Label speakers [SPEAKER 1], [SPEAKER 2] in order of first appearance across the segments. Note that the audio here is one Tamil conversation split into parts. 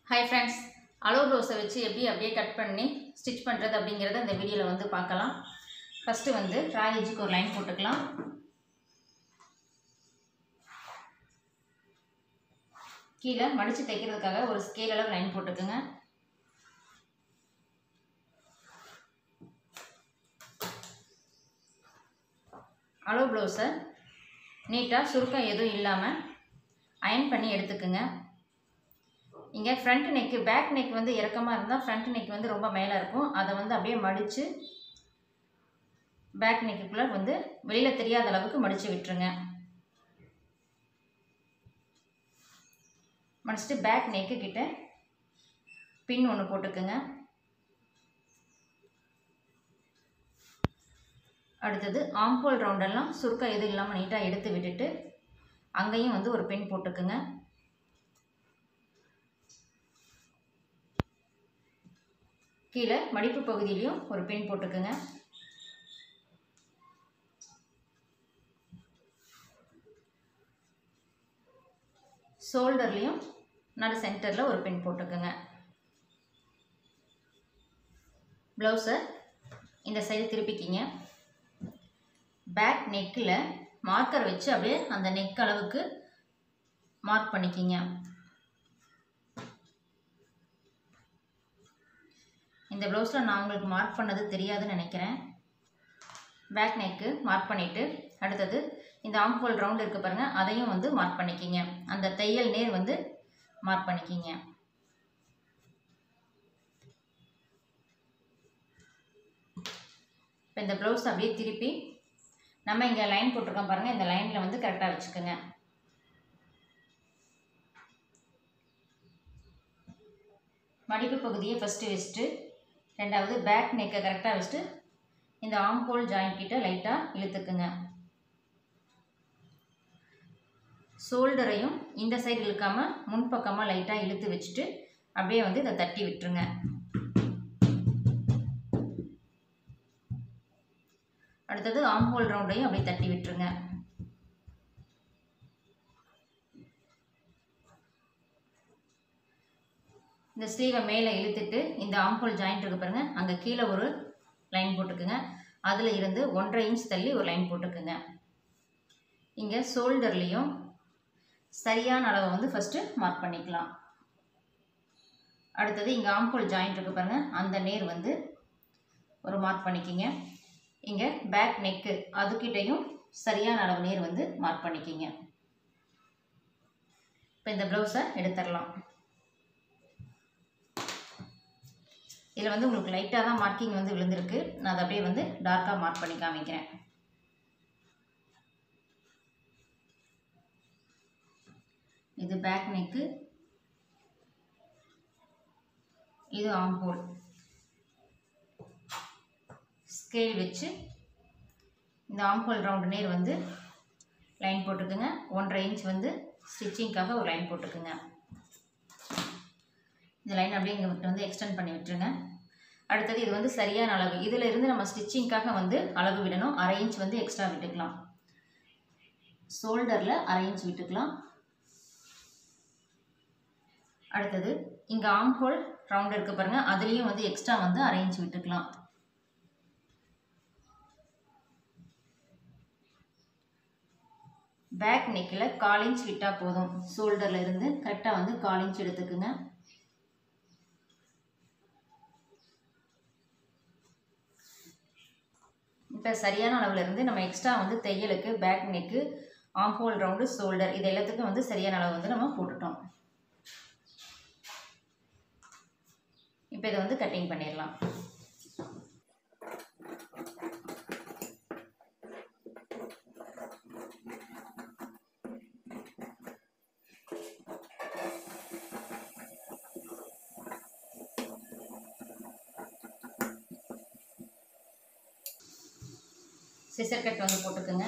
[SPEAKER 1] ஹாய் ஃப்ரெண்ட்ஸ் அளவு ப்ளவுஸை வச்சு எப்படி அப்படியே கட் பண்ணி ஸ்டிச் பண்ணுறது அப்படிங்கிறத இந்த வீடியோவில் வந்து பார்க்கலாம் ஃபஸ்ட்டு வந்து ராய் எஜுக்கு ஒரு லைன் போட்டுக்கலாம் கீழே மடித்து தைக்கிறதுக்காக ஒரு ஸ்கேல் அளவு லைன் போட்டுக்குங்க அளவு ப்ளவுஸை நீட்டாக சுருக்கம் எதுவும் இல்லாமல் அயன் பண்ணி எடுத்துக்குங்க இங்கே ஃப்ரண்ட் நெக்கு பேக் நெக் வந்து இறக்கமாக இருந்தால் ஃப்ரண்ட் நெக் வந்து ரொம்ப மேலே இருக்கும் அதை வந்து அப்படியே மடித்து பேக் நெக்குக்குள்ளே வந்து வெளியில் தெரியாத அளவுக்கு மடித்து விட்டுருங்க மடிச்சுட்டு பேக் நெக்கு கிட்ட பின் ஒன்று போட்டுக்குங்க அடுத்தது ஆம்போல் ரவுண்டெல்லாம் சுருக்கம் எதுவும் இல்லாமல் நீட்டாக எடுத்து விட்டுட்டு அங்கேயும் வந்து ஒரு பின் போட்டுக்குங்க கீழே மடிப்பு பகுதியிலையும் ஒரு பின் போட்டுக்குங்க ஷோல்டர்லேயும் நடு சென்டரில் ஒரு பின் போட்டுக்குங்க ப்ளவுஸை இந்த சைடு திருப்பிக்கிங்க பேக் நெக்கில் மார்க்கர் வச்சு அப்படியே அந்த நெக் அளவுக்கு மார்க் பண்ணிக்கிங்க இந்த ப்ளவுஸில் நான் உங்களுக்கு மார்க் பண்ணது தெரியாதுன்னு நினைக்கிறேன் பேக் நெக்கு மார்க் பண்ணிவிட்டு அடுத்தது இந்த ஆம்ஹோல் ரவுண்ட் இருக்குது பாருங்கள் அதையும் வந்து மார்க் பண்ணிக்கிங்க அந்த தையல் நேர் வந்து மார்க் பண்ணிக்கிங்க இப்போ இந்த ப்ளவுஸ் அப்படியே திருப்பி நம்ம இங்கே லைன் போட்டிருக்கோம் பாருங்கள் இந்த லைனில் வந்து கரெக்டாக வச்சுக்கோங்க மடிப்பு பகுதியை ஃபஸ்ட்டு வச்சுட்டு ரெண்டாவது பேக் நெக்கை கரெக்டாக வச்சுட்டு இந்த ஆம் ஹோல் ஜாயிண்ட் கிட்ட லைட்டாக இழுத்துக்குங்க ஷோல்டரையும் இந்த சைடு இழுக்காமல் முன்பக்கமாக லைட்டாக இழுத்து வச்சுட்டு அப்படியே வந்து இதை தட்டி விட்டுருங்க அடுத்தது ஆம் ஹோல் ரவுண்டையும் அப்படியே தட்டி விட்டுருங்க இந்த ஸ்லீவை மேலே இழுத்துட்டு இந்த ஆம்ஹோல் ஜாயிண்ட் இருக்கு பாருங்க அங்கே கீழே ஒரு லைன் போட்டுக்குங்க அதில் இருந்து ஒன்றரை இன்ச் தள்ளி ஒரு லைன் போட்டுக்குங்க இங்கே ஷோல்டர்லேயும் சரியான அளவை வந்து ஃபஸ்ட்டு மார்க் பண்ணிக்கலாம் அடுத்தது இங்கே ஆம்ஹோல் ஜாயிண்ட் இருக்கு பாருங்க அந்த நேர் வந்து ஒரு மார்க் பண்ணிக்கிங்க இங்கே பேக் நெக்கு அதுக்கிட்டையும் சரியான அளவு நேர் வந்து மார்க் பண்ணிக்கிங்க இப்போ இந்த ப்ளவுஸை எடுத்துடலாம் இதில் வந்து உங்களுக்கு லைட்டாக தான் மார்க்கிங் வந்து விழுந்திருக்கு நான் அதை அப்படியே வந்து டார்க்காக மார்க் பண்ணி காமிக்கிறேன் இது பேக் நெக்கு இது ஆம்போல் ஸ்கேல் வச்சு இந்த ஆம்போல் ரவுண்டு நேர் வந்து லைன் போட்டுக்குங்க ஒன்றரை இன்ச் வந்து ஸ்டிச்சிங்க்காக ஒரு லைன் போட்டுக்குங்க இந்த லைன் அப்படியே இங்கே விட்டு வந்து எக்ஸ்டெண்ட் பண்ணி விட்டுருங்க அடுத்தது இது வந்து சரியான அளவு இதில் இருந்து நம்ம ஸ்டிச்சிங்க்காக வந்து அளவு விடணும் அரை இன்ச் வந்து எக்ஸ்ட்ரா விட்டுக்கலாம் ஷோல்டரில் அரை இன்ச் விட்டுக்கலாம் அடுத்தது இங்கே ஆம் ஹோல் ரவுண்ட் இருக்க பாருங்கள் அதுலேயும் வந்து எக்ஸ்ட்ரா வந்து அரை இன்ச் விட்டுக்கலாம் பேக் நெக்கில் கால் இன்ச் விட்டால் போதும் ஷோல்டரில் இருந்து கரெக்டாக வந்து கால் இன்ச் எடுத்துக்குங்க இப்போ சரியான அளவில் இருந்து நம்ம எக்ஸ்ட்ரா வந்து தையலுக்கு back neck armhole round shoulder இது எல்லாத்துக்கும் வந்து சரியான அளவு வந்து நம்ம போட்டுட்டோம் இப்போ இதை வந்து கட்டிங் பண்ணிடலாம் சிசர் கட் வந்து போட்டுக்குங்க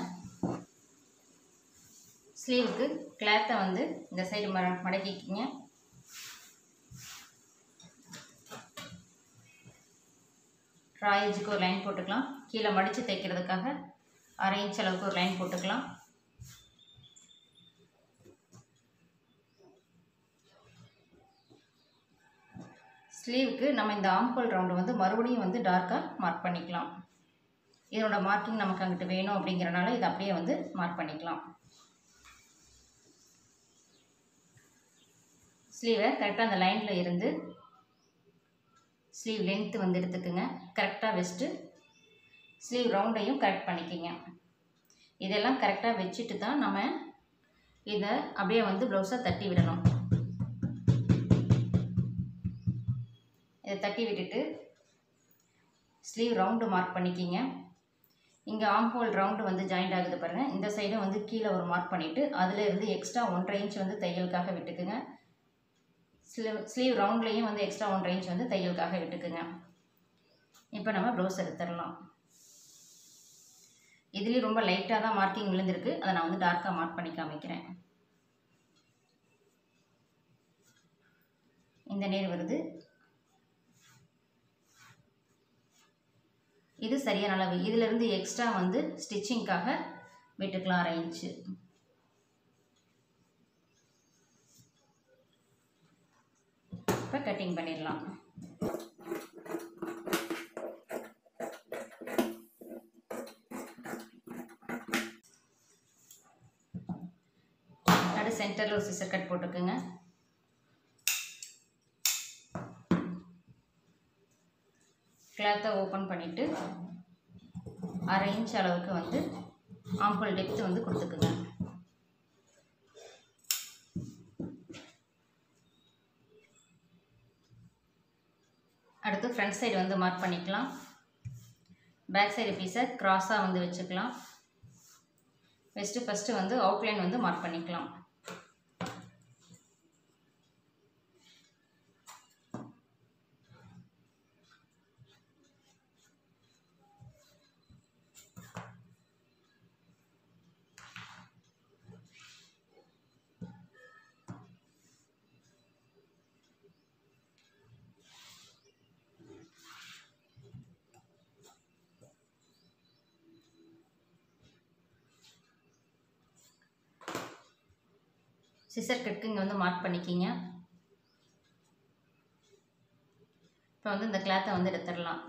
[SPEAKER 1] ஸ்லீவுக்கு கிளாத்தை வந்து இந்த சைடு ம மடக்கிக்கிங்க ராயேஜுக்கு ஒரு லைன் போட்டுக்கலாம் கீழே மடித்து தைக்கிறதுக்காக அரை இன்ச் அளவுக்கு ஒரு லைன் போட்டுக்கலாம் ஸ்லீவுக்கு நம்ம இந்த ஆம்கோல் ரவுண்டு வந்து மறுபடியும் வந்து டார்க்காக மார்க் பண்ணிக்கலாம் இதனோட மார்க்கிங் நமக்கு அங்கிட்டு வேணும் அப்படிங்கிறனால இதை அப்படியே வந்து மார்க் பண்ணிக்கலாம் ஸ்லீவை கரெக்டாக அந்த லைனில் இருந்து ஸ்லீவ் லென்த்து வந்து எடுத்துக்குங்க கரெக்டாக வச்சுட்டு ஸ்லீவ் ரவுண்டையும் கரெக்ட் பண்ணிக்கிங்க இதெல்லாம் கரெக்டாக வச்சுட்டு தான் நம்ம இதை அப்படியே வந்து ப்ளவுஸை தட்டி விடணும் இதை தட்டி விட்டுட்டு ஸ்லீவ் ரவுண்டு மார்க் பண்ணிக்கிங்க இங்கே ஆம் ஹோல் ரவுண்டு வந்து ஜாயிண்ட் ஆகுது பாருங்கள் இந்த சைடும் வந்து கீழே ஒரு மார்க் பண்ணிவிட்டு அதில் இருந்து எக்ஸ்ட்ரா ஒன்றரை இன்ச் வந்து தையலுக்காக விட்டுக்குங்க ஸ்லீவ் ஸ்லீவ் ரவுண்ட்லேயும் வந்து எக்ஸ்ட்ரா ஒன்றரை இன்ச் வந்து தையலுக்காக விட்டுக்குங்க இப்போ நம்ம ப்ளவுஸ் எடுத்துடலாம் இதுலேயும் ரொம்ப லைட்டாக தான் மார்க்கிங் விழுந்திருக்கு அதை நான் வந்து டார்க்காக மார்க் பண்ணி காமிக்கிறேன் இந்த நேர் வருது இது சரியான அளவு இதிலிருந்து எக்ஸ்ட்ரா வந்து ஸ்டிச்சிங்க்காக விட்டுக்கலாம் அரை இன்ச்சு இப்போ கட்டிங் பண்ணிடலாம் நடு சென்டரில் ஒரு சிசர் கட் போட்டுக்குங்க கிளாத்தை ஓப்பன் பண்ணிவிட்டு அரை இன்ச் அளவுக்கு வந்து ஆம்பிள் டெப்த்து வந்து கொடுத்துக்குங்க அடுத்து ஃப்ரண்ட் சைடு வந்து மார்க் பண்ணிக்கலாம் பேக் சைடு பீஸை க்ராஸாக வந்து வச்சுக்கலாம் வச்சுட்டு ஃபஸ்ட்டு வந்து அவுட்லைன் வந்து மார்க் பண்ணிக்கலாம் சிசர் கட்டுக்கு இங்கே வந்து மார்க் பண்ணிக்கிங்க இப்போ வந்து இந்த கிளாத்தை வந்து எடுத்துடலாம்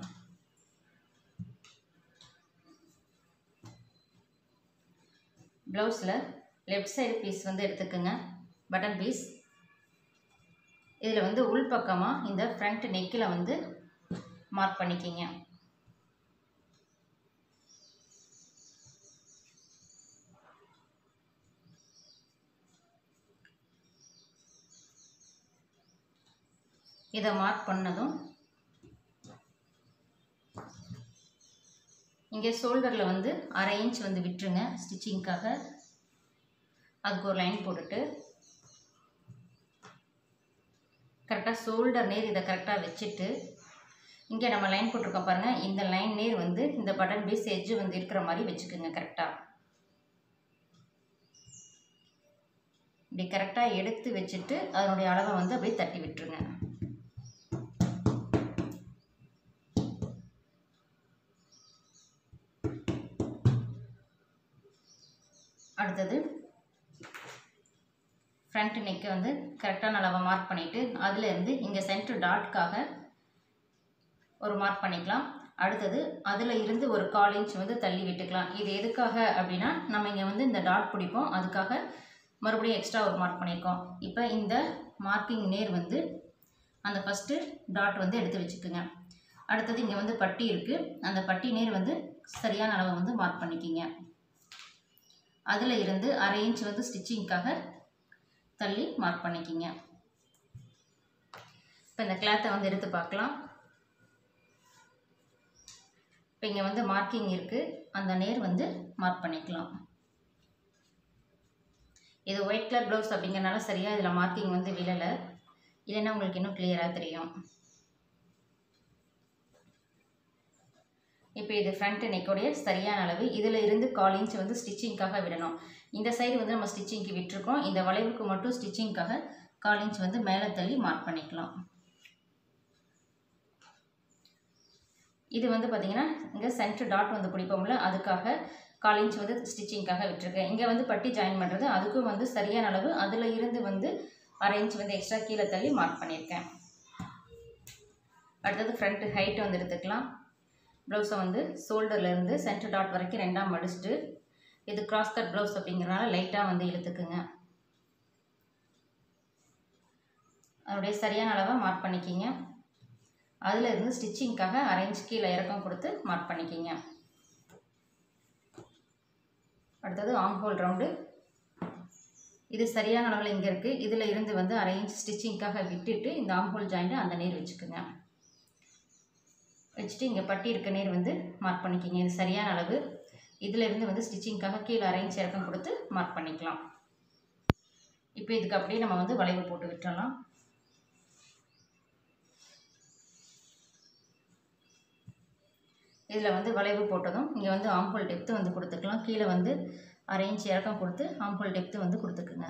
[SPEAKER 1] ப்ளவுஸில் லெஃப்ட் சைடு பீஸ் வந்து எடுத்துக்கோங்க பட்டன் பீஸ் இதில் வந்து உள் பக்கமாக இந்த ஃப்ரண்ட் நெக்கில் வந்து மார்க் பண்ணிக்கிங்க இதை மார்க் பண்ணதும் இங்கே ஷோல்டரில் வந்து அரை இன்ச் வந்து விட்டுருங்க ஸ்டிச்சிங்க்காக அதுக்கு ஒரு லைன் போட்டுட்டு கரெக்டாக ஷோல்டர் நேர் இதை கரெக்டாக வச்சுட்டு இங்கே நம்ம லைன் போட்டிருக்கோம் பாருங்கள் இந்த லைன் நேர் வந்து இந்த பட்டன் பீஸ் எட்ஜு வந்து இருக்கிற மாதிரி வச்சுக்கோங்க கரெக்டாக இப்படி கரெக்டாக எடுத்து வச்சுட்டு அதனுடைய அளவை வந்து அப்படியே தட்டி விட்டுருங்க அடுத்தது ஃப்ரண்ட் நெக்கை வந்து கரெக்டான அளவை மார்க் பண்ணிவிட்டு அதுலேருந்து இங்கே சென்டர் டாட்காக ஒரு மார்க் பண்ணிக்கலாம் அடுத்தது அதில் இருந்து ஒரு கால் இன்ச் வந்து தள்ளி விட்டுக்கலாம் இது எதுக்காக அப்படின்னா நம்ம இங்கே வந்து இந்த டாட் பிடிப்போம் அதுக்காக மறுபடியும் எக்ஸ்ட்ரா ஒரு மார்க் பண்ணியிருக்கோம் இப்போ இந்த மார்க்கிங் நேர் வந்து அந்த ஃபஸ்ட்டு டாட் வந்து எடுத்து வச்சுக்குங்க அடுத்தது இங்கே வந்து பட்டி இருக்குது அந்த பட்டி நேர் வந்து சரியான அளவை வந்து மார்க் பண்ணிக்கிங்க அதில் இருந்து அரை இன்ச் வந்து ஸ்டிச்சிங்க்காக தள்ளி மார்க் பண்ணிக்கிங்க இப்போ இந்த கிளாத்தை வந்து எடுத்து பார்க்கலாம் இப்போ இங்கே வந்து மார்க்கிங் இருக்குது அந்த நேர் வந்து மார்க் பண்ணிக்கலாம் இது ஒயிட் கலர் ப்ளவுஸ் அப்படிங்கிறனால சரியாக இதில் மார்க்கிங் வந்து விழலை இல்லைன்னா உங்களுக்கு இன்னும் கிளியராக தெரியும் இப்போ இது ஃப்ரண்ட் நெக்கோடைய சரியான அளவு இதில் இருந்து கால் இன்ச் வந்து ஸ்டிச்சிங்க்காக விடணும் இந்த சைடு வந்து நம்ம ஸ்டிச்சிங்க்கு விட்டுருக்கோம் இந்த வளைவுக்கு மட்டும் ஸ்டிச்சிங்க்காக கால் இன்ச் வந்து மேலே தள்ளி மார்க் பண்ணிக்கலாம் இது வந்து பார்த்திங்கன்னா இங்கே சென்டர் டாட் வந்து பிடிப்போம்ல அதுக்காக கால் இன்ச் வந்து ஸ்டிச்சிங்க்காக விட்டுருக்கேன் இங்கே வந்து பட்டி ஜாயின் பண்ணுறது அதுக்கும் வந்து சரியான அளவு அதில் இருந்து வந்து அரை இன்ச் வந்து எக்ஸ்ட்ரா கீழே தள்ளி மார்க் பண்ணியிருக்கேன் அடுத்தது ஃப்ரண்ட் ஹைட் வந்து எடுத்துக்கலாம் ப்ளவுஸை வந்து ஷோல்டர்லேருந்து சென்டர் டாட் வரைக்கும் ரெண்டாக மடிச்சுட்டு இது கிராஸ் கட் ப்ளவுஸ் அப்படிங்கிறனால லைட்டாக வந்து இழுத்துக்குங்க அதனுடைய சரியான அளவை மார்க் பண்ணிக்கிங்க அதில் இருந்து ஸ்டிச்சிங்க்காக அரேஞ்ச் கீழே இறக்கம் கொடுத்து மார்க் பண்ணிக்கிங்க அடுத்தது ஆம் ஹோல் ரவுண்டு இது சரியான அளவில் இங்கே இருக்குது இதில் இருந்து வந்து அரை இன்ச் ஸ்டிச்சிங்க்காக விட்டுட்டு இந்த ஆம் ஹோல் ஜாயிண்ட்டை அந்த நேர் வச்சுக்கோங்க வச்சுட்டு இங்கே பட்டி இருக்க நேர் வந்து மார்க் பண்ணிக்கிங்க இது சரியான அளவு இதில் இருந்து வந்து ஸ்டிச்சிங்க்காக கீழே அரை இன்ச் இறக்கம் கொடுத்து மார்க் பண்ணிக்கலாம் இப்போ இதுக்கு அப்படியே நம்ம வந்து வளைவு போட்டு விட்டுறலாம் இதில் வந்து வளைவு போட்டதும் இங்கே வந்து ஆம்பூல் டெப்த்து வந்து கொடுத்துக்கலாம் கீழே வந்து அரை இன்ச் இறக்கம் கொடுத்து ஆம்பூல் டெப்த்து வந்து கொடுத்துக்குங்க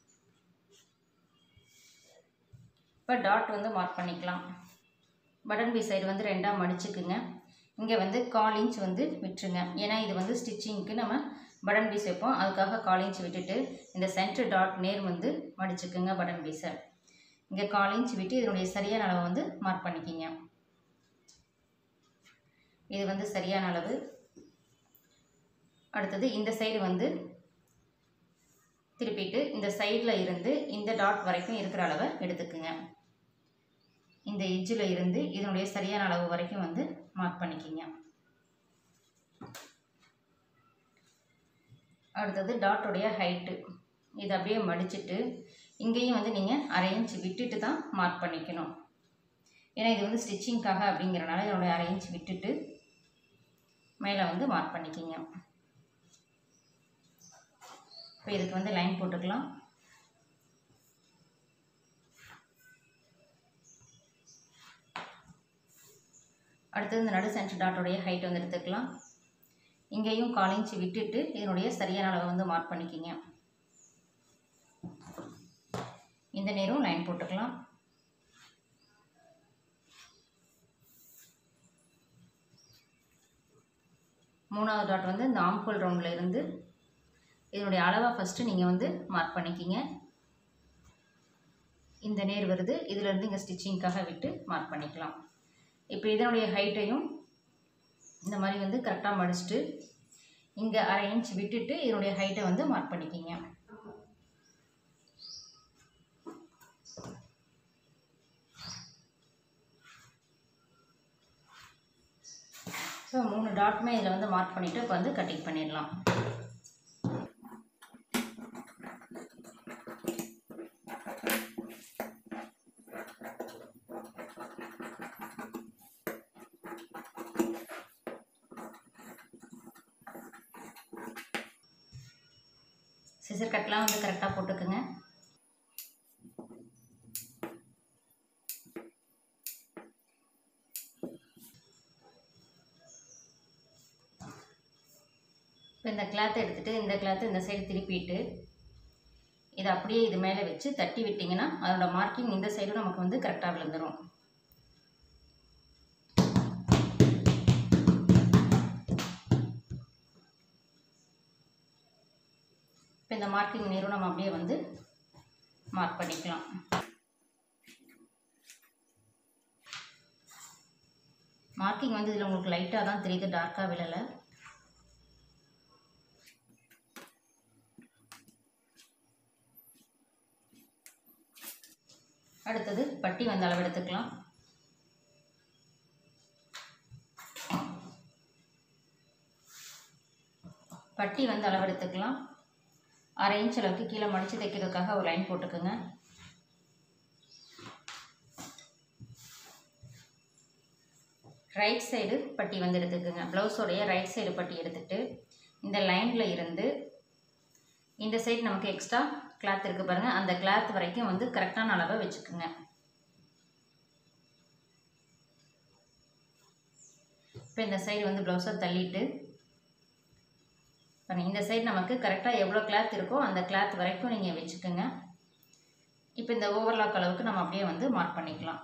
[SPEAKER 1] இப்போ டாட் வந்து மார்க் பண்ணிக்கலாம் பட்டன் பி சைடு வந்து ரெண்டாக மடிச்சுக்குங்க இங்கே வந்து கால் இன்ச் வந்து விட்டுருங்க ஏன்னா இது வந்து ஸ்டிச்சிங்க்கு நம்ம பட்டன் பீஸ் வைப்போம் அதுக்காக கால் இன்ச் விட்டுட்டு இந்த சென்டர் டாட் நேர் வந்து மடிச்சுக்குங்க பட்டன் பீஸை இங்கே கால் இன்ச் விட்டு இதனுடைய சரியான அளவை வந்து மார்க் பண்ணிக்கிங்க இது வந்து சரியான அளவு அடுத்தது இந்த சைடு வந்து திருப்பிட்டு இந்த சைடில் இருந்து இந்த டாட் வரைக்கும் இருக்கிற அளவை எடுத்துக்குங்க இந்த எஜ்ஜில் இருந்து இதனுடைய சரியான அளவு வரைக்கும் வந்து மார்க் பண்ணிக்கிங்க அடுத்தது டாட்டோடைய ஹைட்டு இதை அப்படியே மடிச்சுட்டு இங்கேயும் வந்து நீங்கள் அரை இன்ச் விட்டுட்டு தான் மார்க் பண்ணிக்கணும் ஏன்னா இது வந்து ஸ்டிச்சிங்க்காக அப்படிங்கிறனால இதனுடைய அரை இன்ச் விட்டுட்டு மேலே வந்து மார்க் பண்ணிக்கிங்க இப்போ இதுக்கு வந்து லைன் போட்டுக்கலாம் அடுத்தது இந்த நடு சென்டர் டாட்டோடைய ஹைட் வந்து எடுத்துக்கலாம் இங்கேயும் கால் இன்ச் விட்டுட்டு இதனுடைய சரியான அளவை வந்து மார்க் பண்ணிக்கிங்க இந்த நேரம் லைன் போட்டுக்கலாம் மூணாவது டாட் வந்து இந்த ஆம்கோல் ரவுண்டில் இருந்து இதனுடைய அளவை ஃபஸ்ட்டு நீங்கள் வந்து மார்க் பண்ணிக்கிங்க இந்த நேர் வருது இதிலேருந்து இங்கே ஸ்டிச்சிங்க்காக விட்டு மார்க் பண்ணிக்கலாம் இப்போ இதனுடைய ஹைட்டையும் இந்த மாதிரி வந்து கரெக்டாக மடிச்சுட்டு இங்கே அரை இன்ச் விட்டுட்டு இதனுடைய ஹைட்டை வந்து மார்க் பண்ணிக்கிங்க ஸோ மூணு டாட்டுமே இதில் வந்து மார்க் பண்ணிவிட்டு இப்போ வந்து கட்டிங் பண்ணிடலாம் சிசர் கட்லாம் வந்து கரெக்டாக போட்டுக்குங்க இப்போ இந்த கிளாத்தை எடுத்துகிட்டு இந்த கிளாத்தை இந்த சைடு திருப்பிட்டு இதை அப்படியே இது மேலே வச்சு தட்டி விட்டிங்கன்னா அதோட மார்க்கிங் இந்த சைடும் நமக்கு வந்து கரெக்டாக விழுந்துடும் இப்போ இந்த மார்க்கிங் நேரும் நம்ம அப்படியே வந்து மார்க் பண்ணிக்கலாம் மார்க்கிங் வந்து இதில் உங்களுக்கு லைட்டாக தான் தெரியுது டார்க்காக விழலை அடுத்தது பட்டி வந்து அளவு எடுத்துக்கலாம் பட்டி வந்து அளவு எடுத்துக்கலாம் அரை இன்ச் அளவுக்கு கீழே மடித்து தைக்கிறதுக்காக ஒரு லைன் போட்டுக்கோங்க ரைட் சைடு பட்டி வந்து எடுத்துக்கோங்க ப்ளவுஸோடைய ரைட் சைடு பட்டி எடுத்துட்டு இந்த லைனில் இருந்து இந்த சைடு நமக்கு எக்ஸ்ட்ரா கிளாத் இருக்குது பாருங்கள் அந்த கிளாத் வரைக்கும் வந்து கரெக்டான அளவை வச்சுக்கோங்க இப்போ இந்த சைடு வந்து ப்ளவுஸை தள்ளிட்டு பாருங்க இந்த சைடு நமக்கு கரெக்டாக எவ்வளோ கிளாத் இருக்கோ அந்த கிளாத் வரைக்கும் நீங்கள் வச்சுக்கோங்க இப்போ இந்த ஓவர்லாக் அளவுக்கு நம்ம அப்படியே வந்து மார்க் பண்ணிக்கலாம்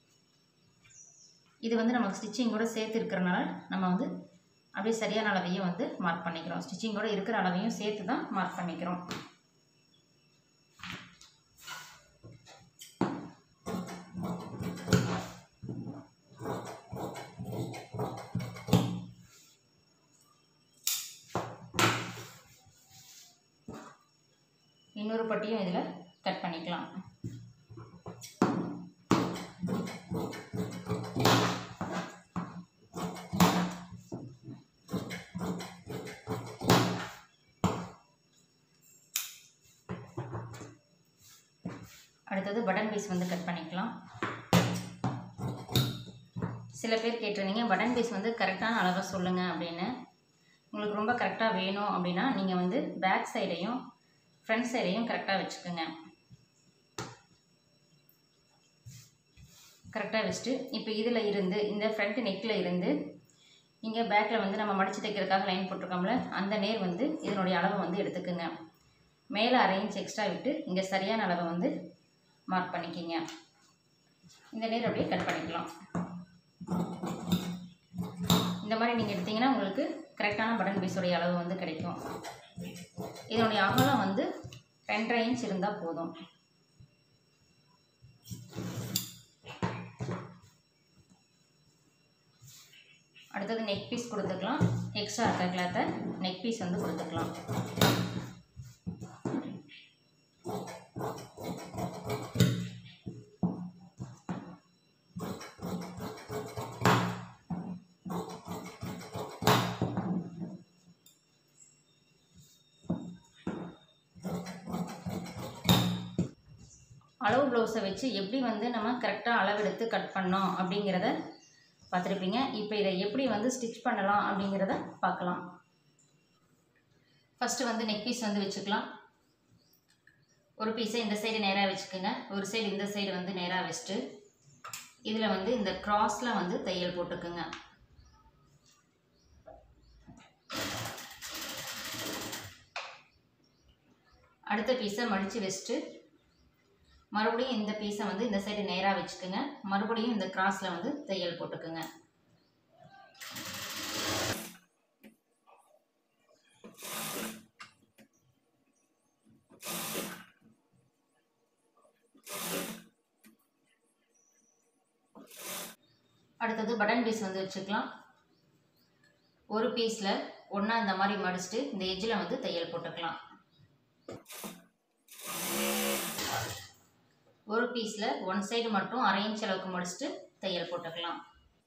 [SPEAKER 1] இது வந்து நமக்கு ஸ்டிச்சிங்கோட சேர்த்து இருக்கிறனால நம்ம வந்து அப்படியே சரியான அளவையும் வந்து மார்க் பண்ணிக்கிறோம் ஸ்டிச்சிங்கோட இருக்கிற அளவையும் சேர்த்து தான் மார்க் பண்ணிக்கிறோம் பட்டியும் இதில் கட் பண்ணிக்கலாம் அடுத்தது பட்டன் பீஸ் வந்து கட் பண்ணிக்கலாம் சில பேர் கேட்டிருந்தீங்க பட்டன் பீஸ் வந்து கரெக்டான அளவை சொல்லுங்கள் அப்படின்னு உங்களுக்கு ரொம்ப கரெக்டாக வேணும் அப்படின்னா நீங்கள் வந்து பேக் சைடையும் ஃப்ரண்ட் சைடையும் கரெக்டாக வச்சுக்கோங்க கரெக்டாக வச்சுட்டு இப்போ இதில் இருந்து இந்த ஃப்ரண்ட் நெக்கில் இருந்து இங்கே பேக்கில் வந்து நம்ம மடித்து தைக்கிறதுக்காக லைன் போட்டிருக்கோம்ல அந்த நேர் வந்து இதனுடைய அளவை வந்து எடுத்துக்கோங்க மேலே அரை இன்ச் எக்ஸ்ட்ரா விட்டு இங்கே சரியான அளவை வந்து மார்க் பண்ணிக்கிங்க இந்த நேர் அப்படியே கட் பண்ணிக்கலாம் இந்த மாதிரி நீங்கள் எடுத்தீங்கன்னா உங்களுக்கு கரெக்டான பட்டன் பீஸோடைய அளவு வந்து கிடைக்கும் இதனுடைய அகலம் வந்து ரெண்டரை இன்ச் இருந்தால் போதும் அடுத்தது நெக் பீஸ் கொடுத்துக்கலாம் எக்ஸ்ட்ரா இருக்க கிளாத்தை நெக் பீஸ் வந்து கொடுத்துக்கலாம் அளவு ப்ளவுஸை வச்சு எப்படி வந்து நம்ம கரெக்டாக அளவெடுத்து கட் பண்ணோம் அப்படிங்கிறத பார்த்துருப்பீங்க இப்போ இதை எப்படி வந்து ஸ்டிச் பண்ணலாம் அப்படிங்கிறத பார்க்கலாம் ஃபஸ்ட்டு வந்து நெக் பீஸ் வந்து வச்சுக்கலாம் ஒரு பீஸை இந்த சைடு நேராக வச்சுக்கோங்க ஒரு சைடு இந்த சைடு வந்து நேராக வச்சுட்டு இதில் வந்து இந்த க்ராஸில் வந்து தையல் போட்டுக்குங்க அடுத்த பீஸை மடித்து வச்சுட்டு மறுபடியும் இந்த பீஸை வந்து இந்த சைடு நேராக வச்சுக்கோங்க மறுபடியும் இந்த கிராஸில் வந்து தையல் போட்டுக்குங்க அடுத்தது பட்டன் பீஸ் வந்து வச்சுக்கலாம் ஒரு பீஸில் ஒன்றா இந்த மாதிரி மடிச்சுட்டு இந்த எஜ்ஜில் வந்து தையல் போட்டுக்கலாம் ஒரு பீஸில் ஒன் சைடு மட்டும் அரை இன்ச் அளவுக்கு முடிச்சுட்டு தையல் போட்டுக்கலாம்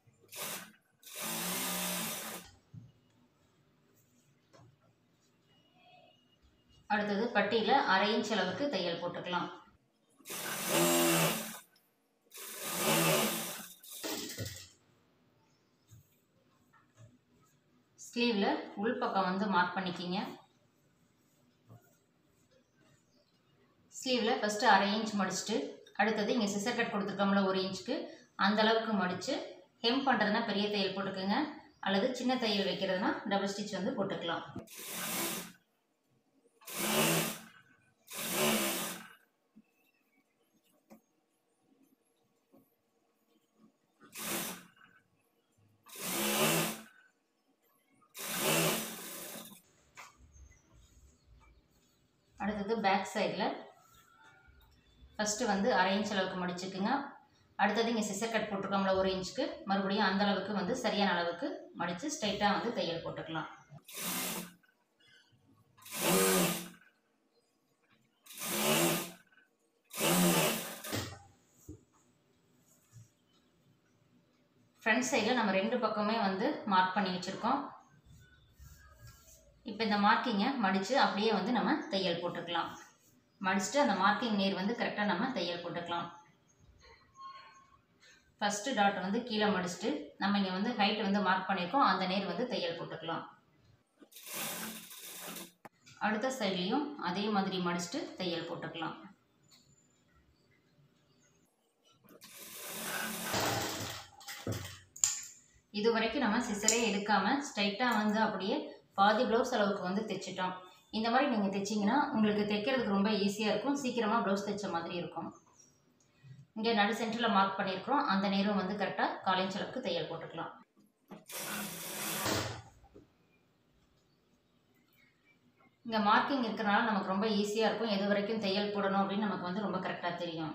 [SPEAKER 1] அடுத்தது பட்டியில் அரை இன்ச் அளவுக்கு தையல் போட்டுக்கலாம் ஸ்லீவில் உள்பக்கம் வந்து மார்க் பண்ணிக்கிங்க ஸ்லீவில் ஃபஸ்ட்டு அரை இன்ச் மடிச்சுட்டு அடுத்தது இங்கே சிசர் கட் கொடுத்துருக்கோம்ல ஒரு இன்ச்சுக்கு அந்த அளவுக்கு மடித்து ஹெம் பண்ணுறதுனா பெரிய தையல் போட்டுக்கோங்க அல்லது சின்ன தையல் வைக்கிறதுனா டபுள் ஸ்டிச் வந்து போட்டுக்கலாம் அடுத்தது பேக் சைடில் ஃபஸ்ட்டு வந்து அரை இன்ச் அளவுக்கு மடிச்சுக்குங்க அடுத்தது இங்கே சிசர் கட் போட்டிருக்கோம்ல ஒரு இன்ச்சுக்கு மறுபடியும் அந்த அளவுக்கு வந்து சரியான அளவுக்கு மடித்து ஸ்ட்ரைட்டாக வந்து தையல் போட்டுக்கலாம் ஃப்ரண்ட் சைடில் நம்ம ரெண்டு பக்கமே வந்து மார்க் பண்ணி வச்சுருக்கோம் இப்போ இந்த மார்க்கிங்கை மடித்து அப்படியே வந்து நம்ம தையல் போட்டுக்கலாம் மடிச்சுட்டு அந்த மார்க்கிங் நேர் வந்து கரெக்டாக நம்ம தையல் போட்டுக்கலாம் ஃபஸ்ட்டு டாட் வந்து கீழே மடிச்சுட்டு நம்ம இங்கே வந்து ஹைட் வந்து மார்க் பண்ணியிருக்கோம் அந்த நேர் வந்து தையல் போட்டுக்கலாம் அடுத்த சைட்லேயும் அதே மாதிரி மடிச்சுட்டு தையல் போட்டுக்கலாம் இது வரைக்கும் நம்ம சிசரே எடுக்காமல் ஸ்ட்ரைட்டாக வந்து அப்படியே பாதி ப்ளவுஸ் அளவுக்கு வந்து தைச்சிட்டோம் இந்த மாதிரி நீங்கள் தைச்சிங்கன்னா உங்களுக்கு தைக்கிறதுக்கு ரொம்ப ஈஸியாக இருக்கும் சீக்கிரமாக ப்ளவுஸ் தைச்ச மாதிரி இருக்கும் இங்கே நடு சென்டரில் மார்க் பண்ணியிருக்கிறோம் அந்த நேரம் வந்து கரெக்டாக காலேஜ் அளவுக்கு தையல் போட்டுக்கலாம் இங்கே மார்க்கிங் இருக்கிறனால நமக்கு ரொம்ப ஈஸியாக இருக்கும் எது வரைக்கும் தையல் போடணும் அப்படின்னு நமக்கு வந்து ரொம்ப கரெக்டாக தெரியும்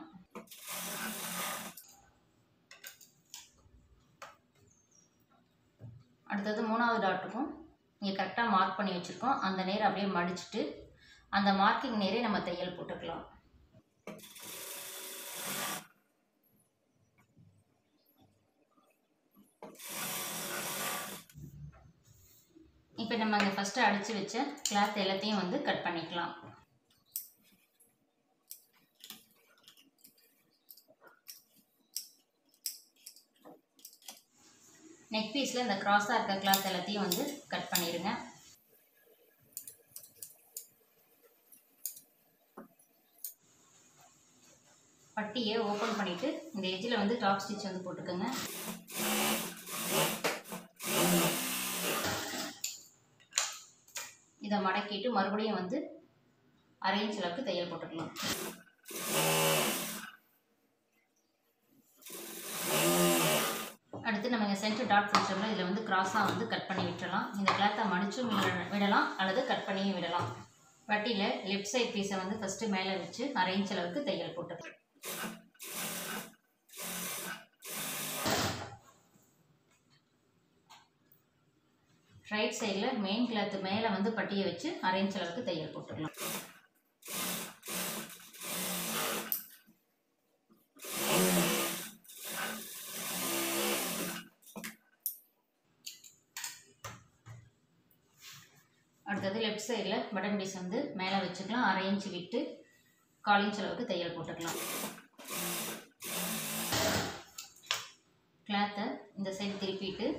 [SPEAKER 1] அடுத்தது மூணாவது டாட்டுக்கும் இங்கே கரெக்டாக மார்க் பண்ணி வச்சுருக்கோம் அந்த நேரம் அப்படியே மடிச்சுட்டு அந்த மார்க்கிங் நேரே நம்ம தையல் போட்டுக்கலாம் இப்போ நம்ம அங்கே ஃபஸ்ட்டு அடித்து வச்ச கிளாத் எல்லாத்தையும் வந்து கட் பண்ணிக்கலாம் நெக் பீஸில் இந்த க்ராஸாக இருக்க கிளாத் எல்லாத்தையும் வந்து கட் பண்ணிடுங்க பட்டியை ஓப்பன் பண்ணிவிட்டு இந்த எஜ்ஜில் வந்து டாப் ஸ்டிச் வந்து போட்டுக்கோங்க இதை மடக்கிட்டு மறுபடியும் வந்து அரை இன்ச் அளவுக்கு தையல் போட்டுக்கலாம் அடுத்து நம்ம இங்கே சென்டர் டாட் பிடிச்சோம்னா இதில் வந்து கிராஸாக வந்து கட் பண்ணி விட்டுறலாம் இந்த கிளாத்தை மடிச்சும் விட- விடலாம் அல்லது கட் பண்ணியும் விடலாம் வட்டியில் லெஃப்ட் சைட் பீஸை வந்து ஃபஸ்ட்டு மேலே வச்சு அரை இன்ச் அளவுக்கு தையல் போட்டுக்கலாம் ரைட் சைடில் மெயின் கிளாத்து மேலே வந்து பட்டியை வச்சு அரை இன்ச் அளவுக்கு தையல் போட்டுடலாம் அடுத்தது லெஃப்ட் சைடில் பட்டன் பீஸ் வந்து மேலே வச்சுக்கலாம் அரை இன்ச் விட்டு கால் இன்ச் அளவுக்கு தையல் போட்டுக்கலாம் கிளாத்தை இந்த சைடு திருப்பிட்டு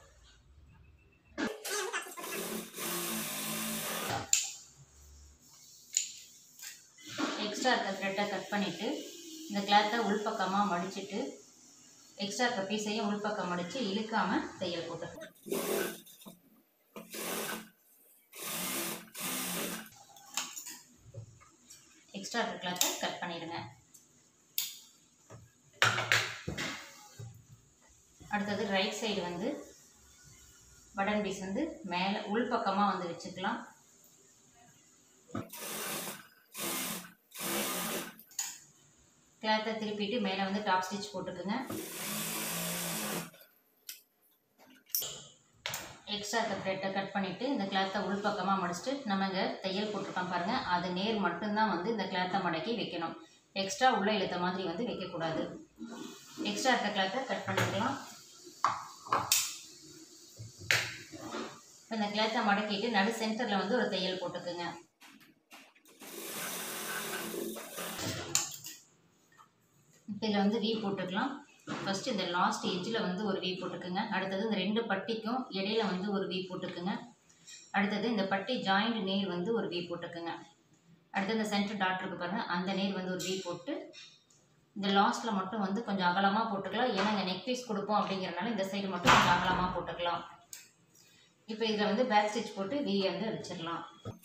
[SPEAKER 1] எக்ஸ்ட்ரா இருக்க த்ரெட்டை கட் பண்ணிவிட்டு இந்த கிளாத்தை உள்பக்கமாக மடிச்சிட்டு எக்ஸ்ட்ரா இருக்க பீஸையும் உள்பக்கம் மடித்து இழுக்காமல் தையல் போட்டுக்கலாம் எக்ஸ்ட்ரா இருக்க கிளாத்தை கட் பண்ணிடுங்க அடுத்தது ரைட் சைடு வந்து பட்டன் பீஸ் வந்து மேலே உள்பக்கமாக வந்து வச்சுக்கலாம் கிளாத்தை திருப்பிட்டு மேலே வந்து டாப் ஸ்டிச் போட்டுக்குங்க எக்ஸ்ட்ரா இருக்க த்ரெட்டை கட் பண்ணிவிட்டு இந்த கிளாத்தை உள்பக்கமாக மடிச்சுட்டு நம்ம இங்கே தையல் போட்டிருக்கோம் பாருங்கள் அது நேர் மட்டும்தான் வந்து இந்த கிளாத்தை மடக்கி வைக்கணும் எக்ஸ்ட்ரா உள்ளே இழுத்த மாதிரி வந்து வைக்கக்கூடாது எக்ஸ்ட்ரா இருக்க கிளாத்தை கட் பண்ணிக்கலாம் இப்போ இந்த கிளாத்தை மடக்கிட்டு நடு சென்டரில் வந்து ஒரு தையல் போட்டுக்குங்க இப்போ இதில் வந்து வீ போட்டுக்கலாம் ஃபஸ்ட்டு இந்த லாஸ்ட் எட்ஜில் வந்து ஒரு வீ போட்டுக்குங்க அடுத்தது இந்த ரெண்டு பட்டிக்கும் இடையில வந்து ஒரு வீ போட்டுக்குங்க அடுத்தது இந்த பட்டி ஜாயிண்ட் நேர் வந்து ஒரு வீ போட்டுக்குங்க அடுத்து இந்த சென்டர் டாட் இருக்கு பாருங்க அந்த நேர் வந்து ஒரு வீ போட்டு இந்த லாஸ்ட்டில் மட்டும் வந்து கொஞ்சம் அகலமாக போட்டுக்கலாம் ஏன்னா இங்கே நெக் பீஸ் கொடுப்போம் அப்படிங்கிறனால இந்த சைடு மட்டும் கொஞ்சம் அகலமாக போட்டுக்கலாம் இப்போ இதில் வந்து பேக் ஸ்டிச் போட்டு வீ வந்து அடிச்சிடலாம்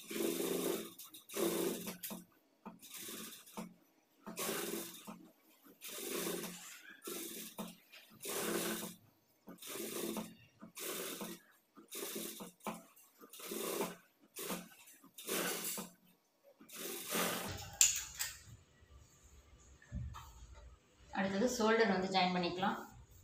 [SPEAKER 1] அடுத்தது ஷோல்டர் வந்து ஜாயின் பண்ணிக்கலாம்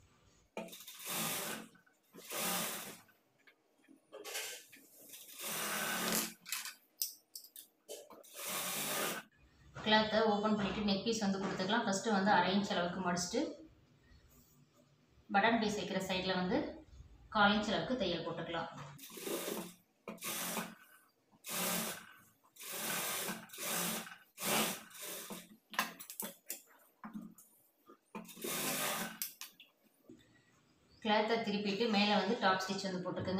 [SPEAKER 1] கிளாத்தை ஓப்பன் பண்ணிவிட்டு நெக் பீஸ் வந்து கொடுத்துக்கலாம் ஃபஸ்ட்டு வந்து அரை இன்ச் அளவுக்கு மடிச்சுட்டு பட்டன் பீஸ் வைக்கிற சைடில் வந்து கால் இன்ச் அளவுக்கு தையல் போட்டுக்கலாம் கிளாத்தை திருப்பிட்டு மேலே வந்து டாப் ஸ்டிச் வந்து போட்டுக்கோங்க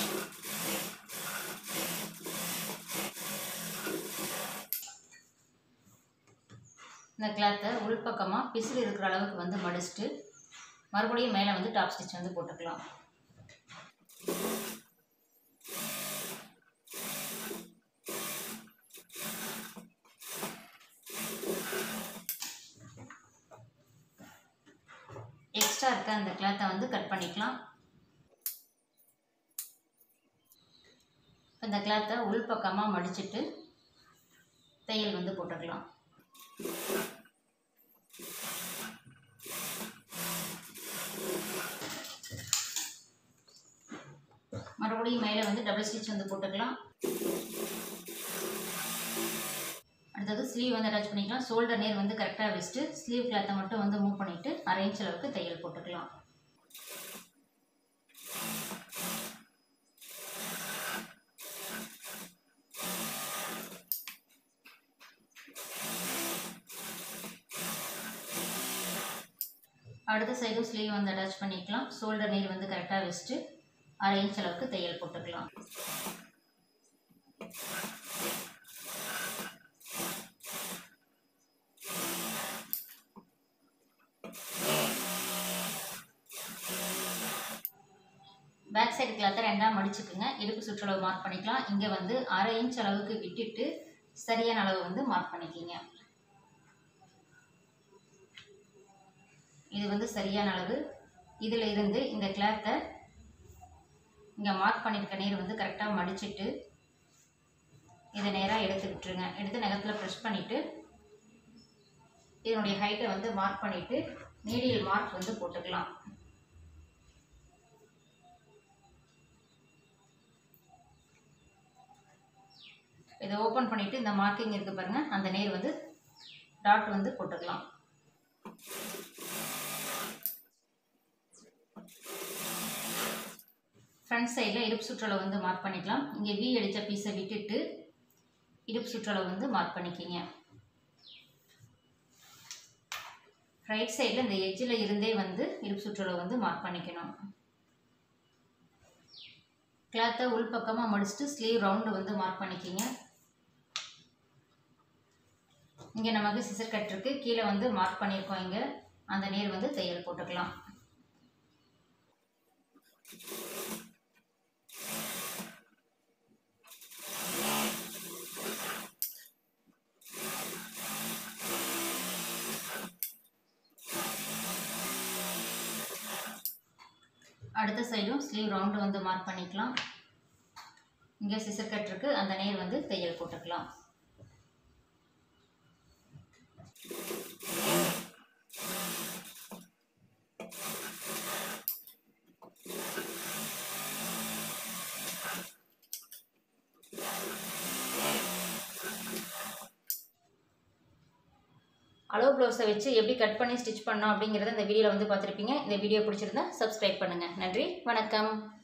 [SPEAKER 1] இந்த கிளாத்தை உள்பக்கமாக பிசில் இருக்கிற அளவுக்கு வந்து மடிச்சுட்டு மறுபடியும் மேலே வந்து டாப் ஸ்டிச் வந்து போட்டுக்கலாம் எக்ஸ்ட்ரா இருக்க அந்த கிளாத்தை வந்து கட் பண்ணிக்கலாம் இந்த கிளாத்தை உள்பக்கமாக மடிச்சிட்டு தையல் வந்து போட்டுக்கலாம் மறுபடியும் மேலே வந்து டபுள் ஸ்டிச் வந்து போட்டுக்கலாம் அடுத்தது ஸ்லீவ் வந்து அட்டாச் பண்ணிக்கலாம் ஷோல்டர் நேர் வந்து கரெக்டாக வச்சுட்டு ஸ்லீவ் கிளாத்தை மட்டும் வந்து மூவ் பண்ணிவிட்டு அரை இன்ச் அளவுக்கு தையல் போட்டுக்கலாம் அடுத்த சைடும் ஸ்லீவ் வந்து அட்டாச் பண்ணிக்கலாம் ஷோல்டர் நீர் வந்து கரெக்டாக வச்சுட்டு அரை இன்ச் அளவுக்கு தையல் போட்டுக்கலாம் பேக் சைடு கிளாத்தை ரெண்டாக மடிச்சுக்குங்க இடுப்பு சுற்றளவு மார்க் பண்ணிக்கலாம் இங்கே வந்து அரை இன்ச் அளவுக்கு விட்டுட்டு சரியான அளவு வந்து மார்க் பண்ணிக்கிங்க இது வந்து சரியான அளவு இதில் இருந்து இந்த கிளாத்தை இங்கே மார்க் பண்ணியிருக்க நீர் வந்து கரெக்டாக மடிச்சிட்டு இதை நேராக எடுத்து விட்டுருங்க எடுத்து நகத்தில் ப்ரெஷ் பண்ணிவிட்டு இதனுடைய ஹைட்டை வந்து மார்க் பண்ணிவிட்டு நீடியல் மார்க் வந்து போட்டுக்கலாம் இதை ஓப்பன் பண்ணிவிட்டு இந்த மார்க்கிங் இருக்குது பாருங்கள் அந்த நேர் வந்து டாட் வந்து போட்டுக்கலாம் ஃப்ரண்ட் சைடில் இடுப்பு சுற்றளவு வந்து மார்க் பண்ணிக்கலாம் இங்கே வி அடித்த பீஸை விட்டுட்டு இடுப்பு சுற்றளவு வந்து மார்க் பண்ணிக்கிங்க ரைட் சைடில் இந்த எட்ஜில் இருந்தே வந்து இடுப்பு சுற்றளவு வந்து மார்க் பண்ணிக்கணும் கிளாத்தை உள் பக்கமாக மடிச்சுட்டு ஸ்லீவ் ரவுண்டு வந்து மார்க் பண்ணிக்கிங்க இங்கே நமக்கு சிசர் கட் இருக்கு கீழே வந்து மார்க் பண்ணியிருக்கோம் இங்கே அந்த நேர் வந்து தையல் போட்டுக்கலாம் அடுத்த சைடும் ஸ்லீவ் ரவுண்டு வந்து மார்க் பண்ணிக்கலாம் இங்கே சிசர் கட் இருக்கு அந்த நேர் வந்து தையல் போட்டுக்கலாம் அளவு ப்ளவுஸை வச்சு எப்படி கட் பண்ணி ஸ்டிச் பண்ணோம் அப்படிங்கிறத இந்த வீடியோவில் வந்து பார்த்துருப்பீங்க இந்த வீடியோ பிடிச்சிருந்தா சப்ஸ்கிரைப் பண்ணுங்கள் நன்றி வணக்கம்